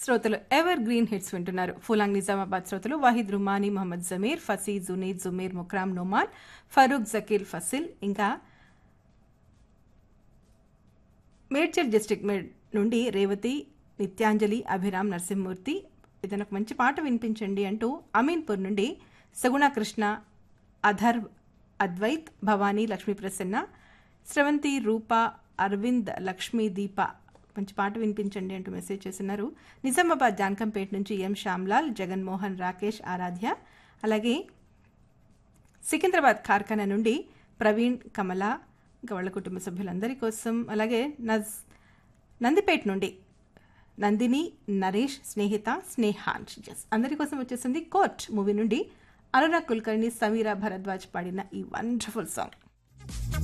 శ్రోతలు ever green hits వింటున్నారు ఫులాంగ్ నిజామాబాద్ శ్రోతలు వాహిద్ రుమానీ మహమ్మద్ జమీర్ ఫసీ జునీద్ జుమీర్ ముక్రామ్ నోమాన్ ఫరూక్ జకీర్ ఫసిల్ ఇంకా మేడ్చల్ డిస్ట్రిక్ట్ మేడ్ నుండి రేవతి నిత్యాంజలి అభిరామ్ నరసింహమూర్తి ఏదైనా ఒక మంచి పాట వినిపించండి అంటూ అమీన్పూర్ నుండి సగుణ కృష్ణ అధర్ అద్వైత్ భవానీ లక్ష్మీ ప్రసన్న స్రవంతి రూప అరవింద్ లక్ష్మీ దీప మంచి పాట వినిపించండి అంటూ మెసేజ్ చేస్తున్నారు నిజామాబాద్ జాన్కంపేట నుంచి ఎం శ్యామ్లాల్ జగన్మోహన్ రాకేష్ ఆరాధ్య అలాగే సికింద్రాబాద్ కార్ఖానా నుండి ప్రవీణ్ కమల ఇంకా వాళ్ళ కుటుంబ సభ్యులందరి కోసం అలాగే నజ్ నందిపేట నుండి నందిని నరేష్ స్నేహిత స్నేహాన్ జస్ అందరి కోసం వచ్చేసింది కోర్ట్ మూవీ నుండి అనురాగ్ కుల్కర్ణి సమీరా భరద్వాజ్ పాడిన ఈ వండర్ఫుల్ సాంగ్